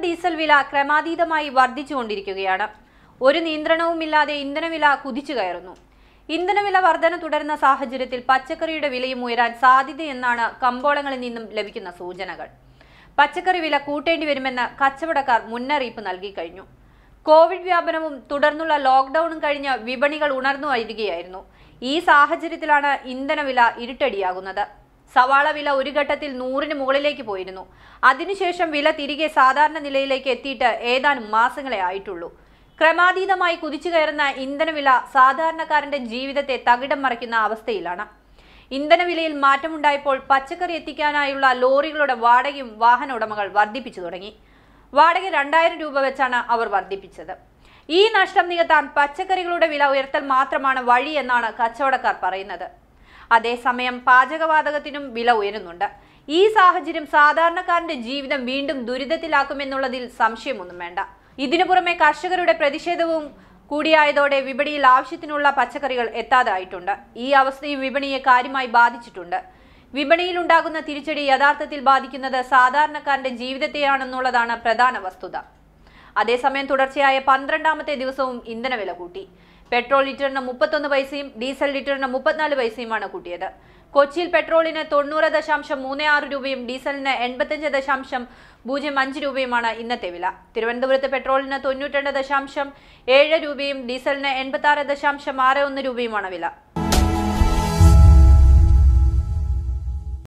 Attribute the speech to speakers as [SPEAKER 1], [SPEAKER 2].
[SPEAKER 1] diesel വില ക്രമാതീതമായി വർദ്ധിച്ചുകൊണ്ടിരിക്കുകയാണ് ഒരു നിയന്ത്രണവുമില്ലാതെ ഇന്ധനവില കുതിച്ചു കയറുന്നു ഇന്ധനവില വർധന തുടരുന്ന സാഹചര്യത്തിൽ പച്ചക്കറിയുടെ വിലയും ഉയരാൻ സാധ്യതയെന്നാണ് കമ്പോളങ്ങളിൽ നിന്നും ലഭിക്കുന്ന സൂചനകൾ പച്ചക്കറി വില കൂട്ടേണ്ടി വരുമെന്ന് കച്ചവടക്കാർ മുന്നറിയിപ്പ് നൽകി കഴിഞ്ഞു കോവിഡ് വ്യാപനവും തുടർന്നുള്ള ലോക്ക്ഡൌണും കഴിഞ്ഞ് വിപണികൾ ഉണർന്നു വരികയായിരുന്നു ഈ സാഹചര്യത്തിലാണ് ഇന്ധനവില ഇരുട്ടടിയാകുന്നത് സവാള വില ഒരു ഘട്ടത്തിൽ നൂറിന് മുകളിലേക്ക് പോയിരുന്നു അതിനുശേഷം വില തിരികെ സാധാരണ നിലയിലേക്ക് എത്തിയിട്ട് ഏതാനും മാസങ്ങളെ ആയിട്ടുള്ളൂ ക്രമാതീതമായി കുതിച്ചു കയറുന്ന ഇന്ധനവില സാധാരണക്കാരന്റെ ജീവിതത്തെ തകിടം മറിക്കുന്ന അവസ്ഥയിലാണ് ഇന്ധനവിലയിൽ മാറ്റമുണ്ടായപ്പോൾ പച്ചക്കറി എത്തിക്കാനായുള്ള ലോറികളുടെ വാടകയും വാഹന ഉടമകൾ വർദ്ധിപ്പിച്ചു തുടങ്ങി വാടക രണ്ടായിരം രൂപ വെച്ചാണ് അവർ വർദ്ധിപ്പിച്ചത് ഈ നഷ്ടം നികത്താൻ പച്ചക്കറികളുടെ വില ഉയർത്തൽ മാത്രമാണ് വഴി എന്നാണ് കച്ചവടക്കാർ പറയുന്നത് അതേസമയം പാചകവാതകത്തിനും വില ഉയരുന്നുണ്ട് ഈ സാഹചര്യം സാധാരണക്കാരന്റെ ജീവിതം വീണ്ടും ദുരിതത്തിലാക്കുമെന്നുള്ളതിൽ സംശയമൊന്നും വേണ്ട ഇതിനു പുറമെ കർഷകരുടെ പ്രതിഷേധവും കൂടിയായതോടെ വിപണിയിൽ ആവശ്യത്തിനുള്ള പച്ചക്കറികൾ എത്താതായിട്ടുണ്ട് ഈ അവസ്ഥയും വിപണിയെ കാര്യമായി ബാധിച്ചിട്ടുണ്ട് വിപണിയിൽ ഉണ്ടാകുന്ന തിരിച്ചടി യഥാർത്ഥത്തിൽ ബാധിക്കുന്നത് സാധാരണക്കാരന്റെ ജീവിതത്തെയാണെന്നുള്ളതാണ് പ്രധാന വസ്തുത അതേസമയം തുടർച്ചയായ പന്ത്രണ്ടാമത്തെ ദിവസവും ഇന്ധനവില കൂട്ടി പെട്രോൾ ലിറ്ററിന് മുപ്പത്തൊന്ന് പൈസയും ഡീസൽ ലിറ്ററിന് മുപ്പത്തിനാല് പൈസയുമാണ് കൂട്ടിയത് കൊച്ചിയിൽ പെട്രോളിന് തൊണ്ണൂറ് ദശാംശം മൂന്ന് ആറ് രൂപയും ഡീസലിന് എൺപത്തഞ്ച് ദശാംശം പൂജ്യം അഞ്ച് രൂപയുമാണ് ഇന്നത്തെ വില തിരുവനന്തപുരത്ത് പെട്രോളിന് തൊണ്ണൂറ്റിരണ്ട് ദശാംശം ഏഴ് രൂപയും ഡീസലിന് എൺപത്തി ആറ് ദശാംശം ആറ് ഒന്ന് രൂപയുമാണ് വില